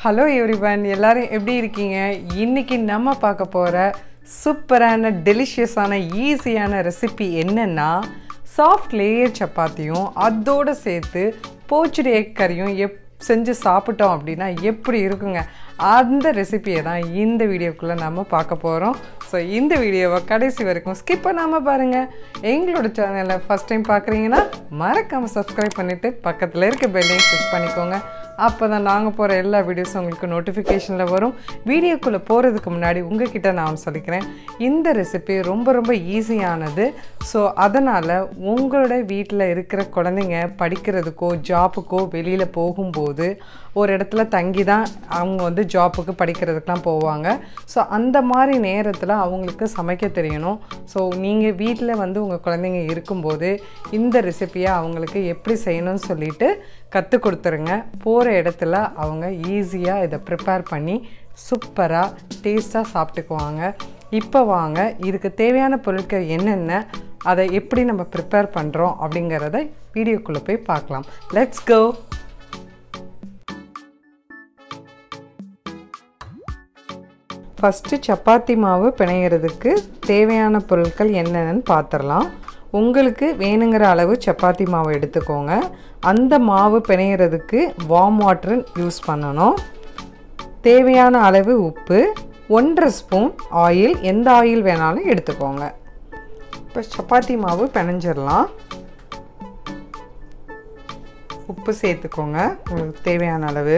Hello everyone எல்லாரும் எப்படி இருக்கீங்க இன்னைக்கு நம்ம பார்க்க போகிற சூப்பரான டெலிஷியஸான ஈஸியான ரெசிபி என்னன்னா சாஃப்ட் லேயர் சப்பாத்தியும் அதோடு சேர்த்து போச்சுடு எக் கறியும் எப் செஞ்சு சாப்பிட்டோம் அப்படின்னா எப்படி இருக்குங்க அந்த ரெசிபியை தான் இந்த வீடியோக்குள்ளே நம்ம பார்க்க போகிறோம் ஸோ இந்த வீடியோவை கடைசி வரைக்கும் ஸ்கிப் பண்ணாமல் பாருங்கள் எங்களோட சேனலை ஃபஸ்ட் டைம் பார்க்குறீங்கன்னா மறக்காமல் சப்ஸ்கிரைப் பண்ணிவிட்டு பக்கத்தில் இருக்க பெல்லையும் கிளிக் பண்ணிக்கோங்க அப்போ தான் நாங்கள் போகிற எல்லா வீடியோஸும் உங்களுக்கு நோட்டிஃபிகேஷனில் வரும் வீடியோக்குள்ளே போகிறதுக்கு முன்னாடி உங்ககிட்ட நான் சொல்லிக்கிறேன் இந்த ரெசிபி ரொம்ப ரொம்ப ஈஸியானது ஸோ அதனால் உங்களோட வீட்டில் இருக்கிற குழந்தைங்க படிக்கிறதுக்கோ ஜாப்புக்கோ வெளியில் போகும்போது ஒரு இடத்துல தங்கி தான் அவங்க வந்து ஜாப்புக்கு படிக்கிறதுக்கெலாம் போவாங்க ஸோ அந்த மாதிரி நேரத்தில் அவங்களுக்கு சமைக்க தெரியணும் ஸோ நீங்கள் வீட்டில் வந்து உங்கள் குழந்தைங்க இருக்கும்போது இந்த ரெசிப்பியை அவங்களுக்கு எப்படி செய்யணும்னு சொல்லிட்டு கற்றுக் கொடுத்துருங்க போகிற இடத்துல அவங்க ஈஸியாக இதை ப்ரிப்பேர் பண்ணி சூப்பராக டேஸ்ட்டாக சாப்பிட்டுக்குவாங்க இப்போ வாங்க இதுக்கு தேவையான பொருட்கள் என்னென்ன அதை எப்படி நம்ம ப்ரிப்பேர் பண்ணுறோம் அப்படிங்கிறத வீடியோக்குள்ளே போய் பார்க்கலாம் லெட்ஸ் கோ ஃபஸ்ட்டு சப்பாத்தி மாவு பிணையிறதுக்கு தேவையான பொருட்கள் என்னென்னு பார்த்துடலாம் உங்களுக்கு வேணுங்கிற அளவு சப்பாத்தி மாவு எடுத்துக்கோங்க அந்த மாவு பிணையிறதுக்கு வார்ம் வாட்டர் யூஸ் பண்ணணும் தேவையான அளவு உப்பு ஒன்றரை ஸ்பூன் ஆயில் எந்த ஆயில் வேணாலும் எடுத்துக்கோங்க இப்போ சப்பாத்தி மாவு பிணைஞ்சிடலாம் உப்பு சேர்த்துக்கோங்க உங்களுக்கு தேவையான அளவு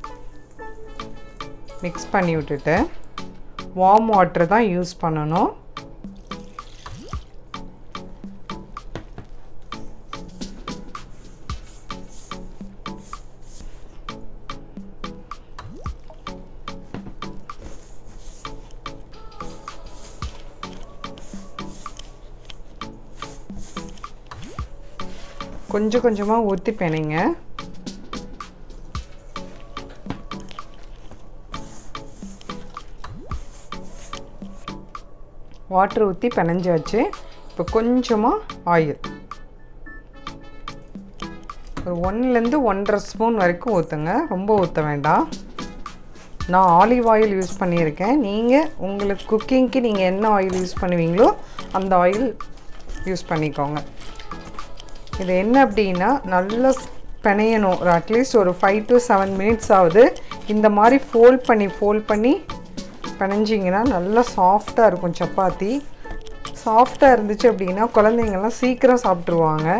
மிக்ஸ் பண்ணி விட்டுட்டு வார்ம் வாட்டர் தான் யூஸ் பண்ணணும் கொஞ்சம் கொஞ்சமாக ஊற்றி பிணைங்க வாட்டர் ஊற்றி பிணைஞ்சாச்சு இப்போ கொஞ்சமாக ஆயில் ஒரு ஒன்லேருந்து ஒன்றரை ஸ்பூன் வரைக்கும் ஊற்றுங்க ரொம்ப ஊற்ற வேண்டாம் நான் ஆலிவ் ஆயில் யூஸ் பண்ணியிருக்கேன் நீங்கள் உங்களுக்கு குக்கிங்க்கு நீங்கள் என்ன ஆயில் யூஸ் பண்ணுவீங்களோ அந்த ஆயில் யூஸ் பண்ணிக்கோங்க இது என்ன அப்படின்னா நல்லா பிணையணும் ஒரு அட்லீஸ்ட் ஒரு ஃபைவ் டு செவன் மினிட்ஸ் ஆகுது இந்த மாதிரி ஃபோல்ட் பண்ணி ஃபோல்ட் பண்ணி பிணைஞ்சிங்கன்னா நல்லா சாஃப்டாக இருக்கும் சப்பாத்தி சாஃப்டாக இருந்துச்சு அப்படின்னா குழந்தைங்கள்லாம் சீக்கிரம் சாப்பிட்ருவாங்க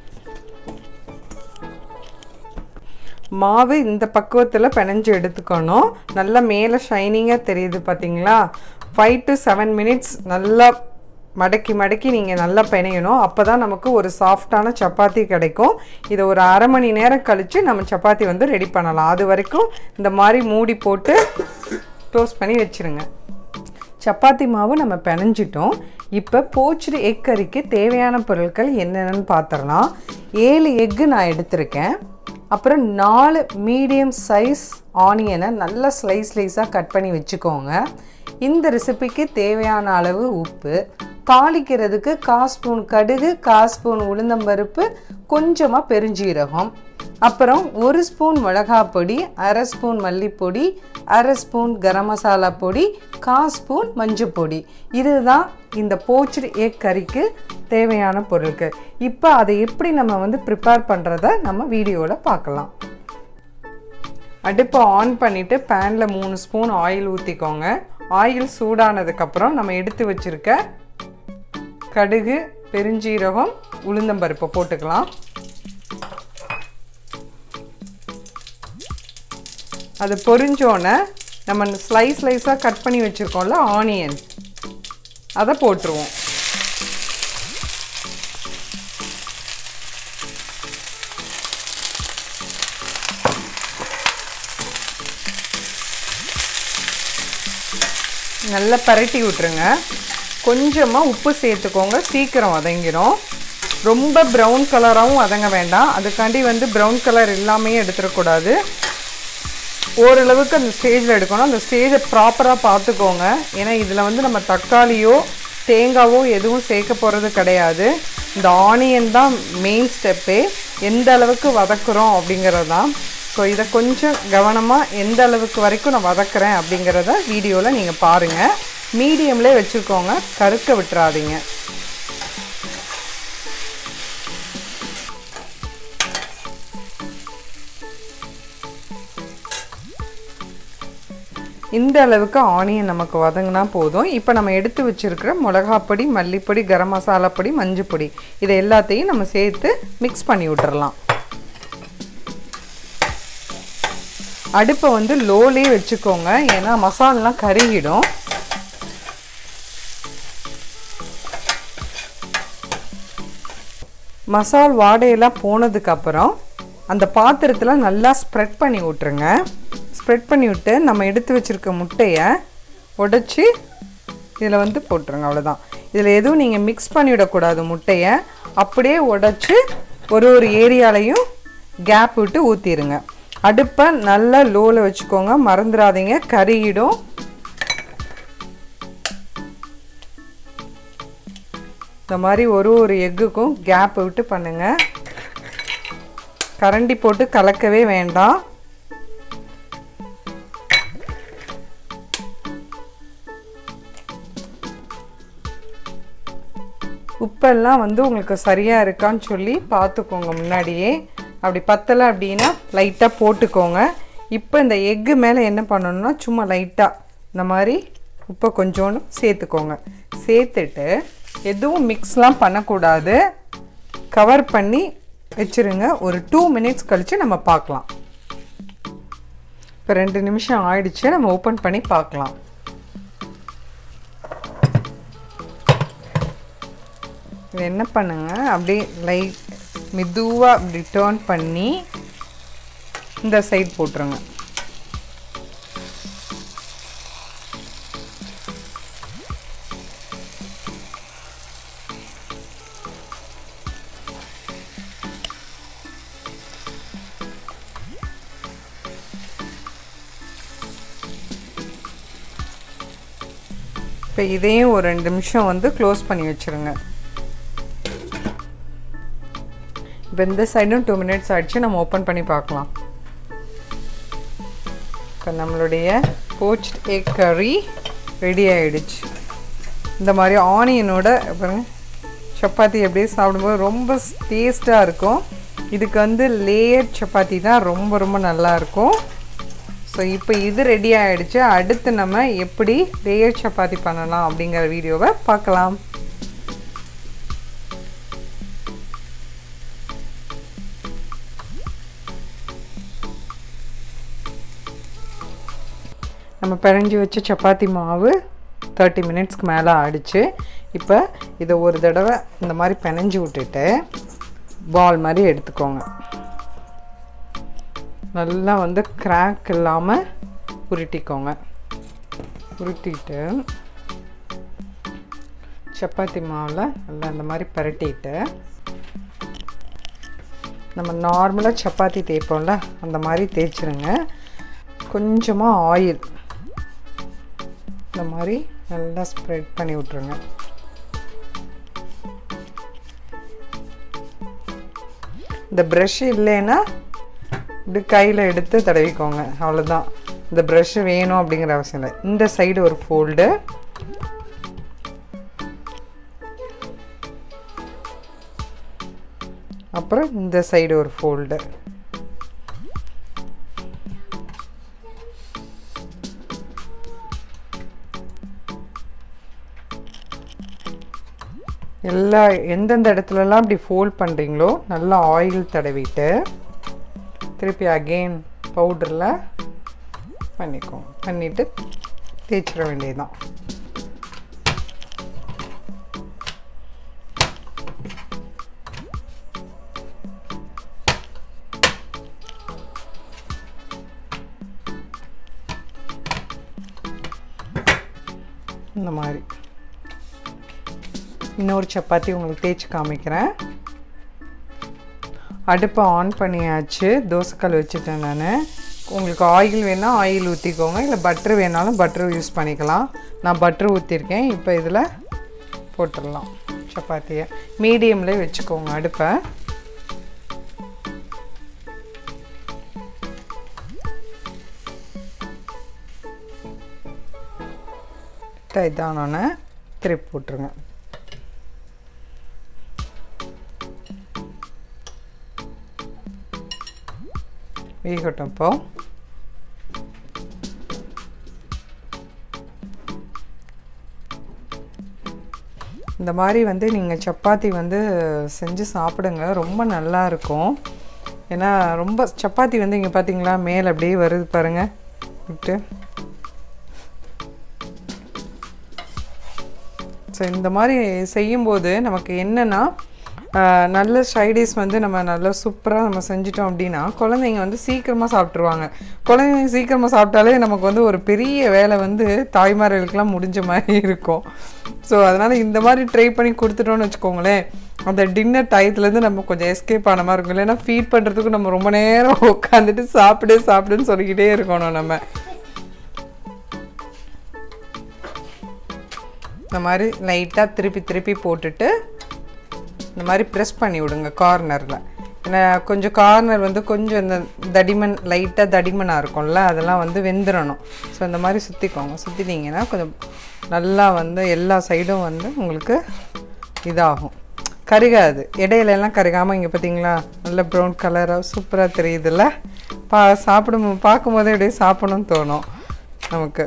மாவு இந்த பக்குவத்தில் பிணைஞ்சு எடுத்துக்கணும் நல்லா மேலே ஷைனிங்காக தெரியுது பார்த்தீங்களா ஃபைவ் டு செவன் மினிட்ஸ் நல்லா மடக்கி மடக்கி நீங்கள் நல்லா பிணையணும் அப்போ தான் நமக்கு ஒரு சாஃப்டான சப்பாத்தி கிடைக்கும் இதை ஒரு அரை மணி நேரம் கழித்து நம்ம சப்பாத்தி வந்து ரெடி பண்ணலாம் அது வரைக்கும் இந்த மாதிரி மூடி போட்டு டோஸ்ட் பண்ணி வச்சுருங்க சப்பாத்தி மாவு நம்ம பிணைஞ்சிட்டோம் இப்போ போச்சுடு எக் கறிக்கு தேவையான பொருட்கள் என்னென்னு பார்த்துடலாம் ஏழு எக்கு நான் எடுத்திருக்கேன் அப்புறம் நாலு மீடியம் சைஸ் ஆனியனை நல்லா ஸ்லைஸ் ஸ்லைஸாக கட் பண்ணி வச்சுக்கோங்க இந்த ரெசிபிக்கு தேவையான அளவு உப்பு தாளிக்கிறதுக்கு கால் ஸ்பூன் கடுகு கால் ஸ்பூன் உளுந்தம்பருப்பு கொஞ்சமாக பெருஞ்சீரகம் அப்புறம் ஒரு ஸ்பூன் மிளகாய் பொடி அரை ஸ்பூன் மல்லிப்பொடி அரை ஸ்பூன் கரம் மசாலா பொடி கால் ஸ்பூன் மஞ்சள் பொடி இதுதான் இந்த போச்சுடு எக் கறிக்கு தேவையான பொருட்கள் இப்போ அதை எப்படி நம்ம வந்து ப்ரிப்பேர் பண்ணுறத நம்ம வீடியோவில் பார்க்கலாம் அடுப்பை ஆன் பண்ணிவிட்டு பேனில் மூணு ஸ்பூன் ஆயில் ஊற்றிக்கோங்க ஆயில் சூடானதுக்கப்புறம் நம்ம எடுத்து வச்சுருக்க கடுகு பெருஞ்சீரகம் உளுந்தம்பருப்பை போட்டுக்கலாம் அது பொரிஞ்சோன்னே நம்ம ஸ்லைஸ் ஸ்லைஸாக கட் பண்ணி வச்சுருக்கோம்ல ஆனியன் அதை போட்டுருவோம் நல்லா பரட்டி விட்டுருங்க கொஞ்சமாக உப்பு சேர்த்துக்கோங்க சீக்கிரம் வதங்கிடும் ரொம்ப ப்ரௌன் கலராகவும் வதங்க வேண்டாம் அதுக்காண்டி வந்து ப்ரௌன் கலர் இல்லாமையே எடுத்துடக்கூடாது ஓரளவுக்கு அந்த ஸ்டேஜில் எடுக்கணும் அந்த ஸ்டேஜை ப்ராப்பராக பார்த்துக்கோங்க ஏன்னா இதில் வந்து நம்ம தக்காளியோ தேங்காவோ எதுவும் சேர்க்க போகிறது கிடையாது இந்த ஆனியன் தான் மெயின் ஸ்டெப்பே எந்த அளவுக்கு வதக்குறோம் அப்படிங்கிறது தான் ஸோ இதை கொஞ்சம் கவனமாக எந்த அளவுக்கு வரைக்கும் நான் வதக்குறேன் அப்படிங்கிறத வீடியோவில் நீங்கள் பாருங்கள் மீடியம்லேயே வச்சுக்கோங்க கருக்க விட்டுறாதீங்க இந்த அளவுக்கு ஆனியன் நமக்கு வதங்கினா போதும் இப்போ நம்ம எடுத்து வச்சுருக்கிற மிளகாப்பொடி மல்லிப்பொடி கரம் மசாலா பொடி மஞ்சள் பொடி இதை எல்லாத்தையும் நம்ம சேர்த்து மிக்ஸ் பண்ணி விட்டுறலாம் அடுப்பை வந்து லோலே வச்சுக்கோங்க ஏன்னா மசாலெலாம் கருகிடும் மசால் வாடையெல்லாம் போனதுக்கப்புறம் அந்த பாத்திரத்தில் நல்லா ஸ்ப்ரெட் பண்ணி விட்ருங்க ஸ்ப்ரெட் பண்ணி விட்டு நம்ம எடுத்து வச்சுருக்க முட்டையை உடச்சி இதில் வந்து போட்டுருங்க அவ்வளோதான் இதில் எதுவும் நீங்கள் மிக்ஸ் பண்ணிவிடக்கூடாது முட்டையை அப்படியே உடச்சி ஒரு ஒரு ஏரியாலையும் கேப் விட்டு ஊற்றிடுங்க அடுப்பை நல்லா லோவில் வச்சுக்கோங்க மறந்துடாதீங்க கருகிடும் இந்த மாதிரி ஒரு ஒரு எக்குக்கும் கேப் விட்டு பண்ணுங்கள் கரண்டி போட்டு கலக்கவே வேண்டாம் உப்பெல்லாம் வந்து உங்களுக்கு சரியாக இருக்கான்னு சொல்லி பார்த்துக்கோங்க முன்னாடியே அப்படி பத்தலை அப்படின்னா லைட்டாக போட்டுக்கோங்க இப்போ இந்த எக்கு மேலே என்ன பண்ணணும்னா சும்மா லைட்டாக இந்த மாதிரி உப்பை கொஞ்சோண்டு சேர்த்துக்கோங்க சேர்த்துட்டு எதுவும் மிக்ஸ்லாம் பண்ணக்கூடாது கவர் பண்ணி வச்சுருங்க ஒரு டூ மினிட்ஸ் கழித்து நம்ம பார்க்கலாம் இப்போ ரெண்டு நிமிஷம் ஆயிடுச்சு நம்ம ஓப்பன் பண்ணி பார்க்கலாம் இது என்ன பண்ணுங்க அப்படியே லைட் மெதுவாக அப்படி டேர்ன் பண்ணி இந்த சைட் போட்டுருங்க இப்போ இதையும் ஒரு ரெண்டு நிமிஷம் வந்து க்ளோஸ் பண்ணி வச்சுருங்க இப்போ இந்த சைடும் டூ மினிட்ஸ் ஆகிடுச்சு நம்ம ஓப்பன் பண்ணி பார்க்கலாம் இப்போ நம்மளுடைய போச் எக் கறி ரெடி ஆகிடுச்சு இந்த மாதிரி ஆனியனோட பாருங்க சப்பாத்தி அப்படியே சாப்பிடும்போது ரொம்ப டேஸ்ட்டாக இருக்கும் இதுக்கு வந்து லேயர் சப்பாத்தி தான் ரொம்ப ரொம்ப நல்லாயிருக்கும் ஸோ இப்போ இது ரெடி ஆகிடுச்சு அடுத்து நம்ம எப்படி லேயர் சப்பாத்தி பண்ணலாம் அப்படிங்கிற வீடியோவை பார்க்கலாம் நம்ம பிணைஞ்சி வச்ச சப்பாத்தி மாவு தேர்ட்டி மினிட்ஸ்க்கு மேலே ஆடிச்சு இப்போ இதை ஒரு தடவை இந்த மாதிரி பிணைஞ்சி விட்டுட்டு பால் மாதிரி எடுத்துக்கோங்க நல்லா வந்து கிராக் இல்லாமல் உருட்டிக்கோங்க உருட்டிட்டு சப்பாத்தி மாவில் நல்லா இந்த மாதிரி பரட்டிட்டு நம்ம நார்மலாக சப்பாத்தி தேய்ப்போம்ல அந்த மாதிரி தேய்ச்சிருங்க கொஞ்சமாக ஆயில் இந்த மாதிரி நல்லா ஸ்ப்ரெட் பண்ணி விட்ருங்க இந்த ப்ரஷ் இல்லைன்னா இப்படி கையில் எடுத்து தடவிக்கோங்க அவ்வளோதான் இந்த ப்ரஷ் வேணும் அப்படிங்கிற அவசியம் இல்லை இந்த சைடு ஒரு ஃபோல்டு அப்புறம் இந்த சைடு ஒரு ஃபோல்டு எல்லா எந்தெந்த இடத்துலலாம் இப்படி ஃபோல்ட் பண்ணுறீங்களோ நல்லா ஆயில் தடவிட்டு திருப்பி அகெயின் பவுடரில் பண்ணிக்கோங்க பண்ணிவிட்டு தேய்ச்சிட வேண்டியதுதான் இந்த மாதிரி இன்னொரு சப்பாத்தி உங்களுக்கு தேய்ச்சி காமிக்கிறேன் அடுப்பை ஆன் பண்ணியாச்சு தோசைக்கல் வச்சுட்டேன் நான் உங்களுக்கு ஆயில் வேணால் ஆயில் ஊற்றிக்கோங்க இல்லை பட்ரு வேணாலும் பட்ரு யூஸ் பண்ணிக்கலாம் நான் பட்ரு ஊற்றிருக்கேன் இப்போ இதில் போட்டுடலாம் சப்பாத்தியை மீடியமில் வச்சுக்கோங்க அடுப்பை லைட்டாக இதானோன்னே திருப்பி போட்டுருங்க வேகட்டும் இப்போ இந்த மாதிரி வந்து நீங்கள் சப்பாத்தி வந்து செஞ்சு சாப்பிடுங்க ரொம்ப நல்லா இருக்கும் ஏன்னா ரொம்ப சப்பாத்தி வந்து இங்கே பார்த்தீங்களா மேலே அப்படியே வருது பாருங்கள் விட்டு ஸோ இந்த மாதிரி செய்யும்போது நமக்கு என்னென்னா ஆஹ், நல்ல ஸ்டைடிஸ் வந்து நம்ம நல்லா சூப்பராக நம்ம செஞ்சிட்டோம் அப்படின்னா குழந்தைங்க வந்து சீக்கிரமாக சாப்பிட்ருவாங்க குழந்தைங்க சீக்கிரமாக சாப்பிட்டாலே நமக்கு வந்து ஒரு பெரிய வேலை வந்து தாய்மார்களுக்கெல்லாம் முடிஞ்ச மாதிரி இருக்கும் ஸோ அதனால் இந்த மாதிரி ட்ரை பண்ணி கொடுத்துட்டோம்னு வச்சுக்கோங்களேன் அந்த டின்னர் டயத்துலேருந்து நம்ம கொஞ்சம் எஸ்கேப் ஆன மாதிரி இருக்கும் இல்லைன்னா ஃபீட் பண்ணுறதுக்கு நம்ம ரொம்ப நேரம் உட்காந்துட்டு சாப்பிடு சாப்பிடுன்னு சொல்லிக்கிட்டே இருக்கணும் நம்ம இந்த மாதிரி லைட்டாக திருப்பி திருப்பி போட்டுட்டு இந்த மாதிரி ப்ரெஸ் பண்ணி விடுங்க கார்னரில் ஏன்னா கொஞ்சம் கார்னர் வந்து கொஞ்சம் இந்த தடிமன் லைட்டாக தடிமனாக இருக்கும்ல அதெல்லாம் வந்து வெந்துடணும் ஸோ இந்த மாதிரி சுற்றிக்கோங்க சுற்றிட்டிங்கன்னா கொஞ்சம் நல்லா வந்து எல்லா சைடும் வந்து உங்களுக்கு இதாகும் கருகாது இடையில எல்லாம் கருகாமல் இங்கே பார்த்தீங்களா நல்ல ப்ரௌன் கலராக சூப்பராக தெரியுதுல்ல பா சாப்பிடும் பார்க்கும்போதே அப்படியே சாப்பிடணும்னு தோணும் நமக்கு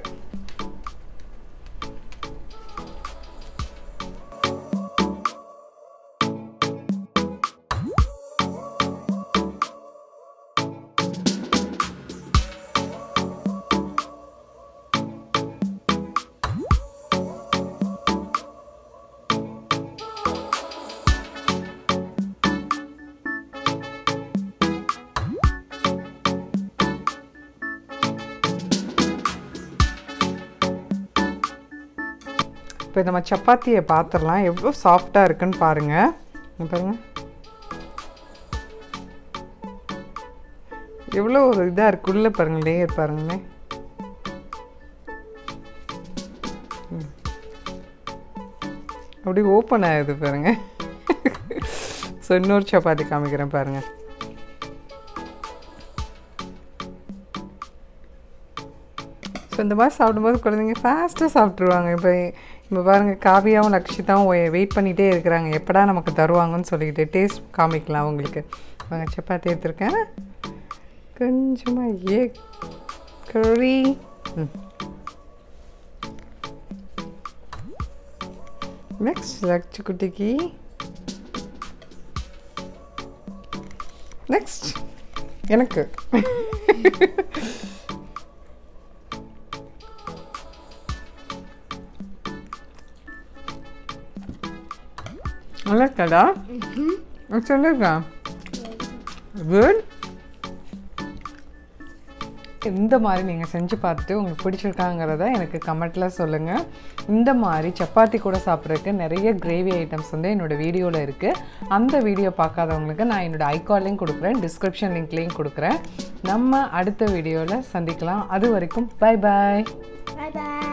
இப்போ நம்ம சப்பாத்தியை பார்த்துடலாம் எவ்வளோ சாஃப்டாக இருக்குன்னு பாருங்கள் இங்க பாருங்க எவ்வளோ ஒரு இதாக இருக்கு உள்ளே பாருங்க லேயர் பாருங்களேன் ம். அப்படியே ஓப்பன் ஆகுது பாருங்க ஸோ இன்னொரு சப்பாத்தி காமிக்கிறேன் பாருங்க ஸோ இந்த மாதிரி சாப்பிடும்போது குழந்தைங்க ஃபாஸ்ட்டாக சாப்பிட்ருவாங்க இப்போ இப்போ பாருங்கள் காவியாவும் லக்ஷிதாவும் வெயிட் பண்ணிகிட்டே இருக்கிறாங்க எப்படா நமக்கு தருவாங்கன்னு சொல்லிக்கிட்டு டேஸ்ட் காமிக்கலாம் அவங்களுக்கு அவங்க சப்பாத்தி எடுத்திருக்கேன் கொஞ்சமாக ஏ கறி நெக்ஸ்ட் லக்ஷி குட்டிக்கு நெக்ஸ்ட் எனக்கு நல்லா இருக்காடா சொல்லிருக்கா குட் இந்த மாதிரி நீங்கள் செஞ்சு பார்த்துட்டு உங்களுக்கு பிடிச்சிருக்காங்கிறத எனக்கு கமெண்ட்டில் சொல்லுங்கள் இந்த மாதிரி சப்பாத்தி கூட சாப்பிட்றதுக்கு நிறைய கிரேவி ஐட்டம்ஸ் வந்து என்னோடய வீடியோவில் இருக்குது அந்த வீடியோ பார்க்காதவங்களுக்கு நான் என்னோடய ஐகார்ட்லேயும் கொடுக்குறேன் டிஸ்கிரிப்ஷன் லிங்க்லேயும் கொடுக்குறேன் நம்ம அடுத்த வீடியோவில் சந்திக்கலாம் அது வரைக்கும் பை பாய் Bye bye.